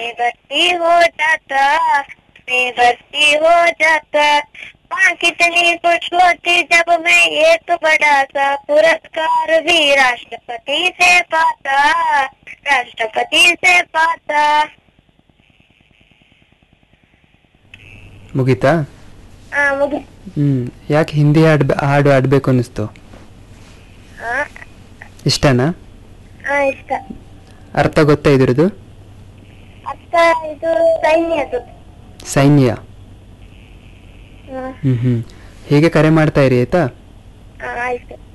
बेबसी हो जाता बेबसी हो जाता माँ कितनी खुश होती जब मैं ये तो बड़ा सा पुरस्कार भी राष्ट्रपति से पाता राष्ट्रपति से पाता ಮುಗೀತಾ हाँ मुझे ಹ್ಮ್ ಯಾಕೆ ಹಿಂದಿ ಹಾಡ್ ಹಾಡು ಆಡ್ಬೇಕು ಅನ್ನಿಸ್ತು हाँ ಇಷ್ಟನಾ हाँ ಇಷ್ಟ ಅರ್ಥ ಗೊತ್ತಾ ಇದ್ರದ್ದು ಅಕ್ಕ ಇದು ಸೈನ್ಯದು ಸೈನ್ಯ ಹಾ ಹ್ಮ್ ಹ್ಮ್ ಹೀಗೆ ಕರೆ ಮಾಡ್ತಾ ಇರಿ ಆಯ್ತಾ ಆಯ್ತು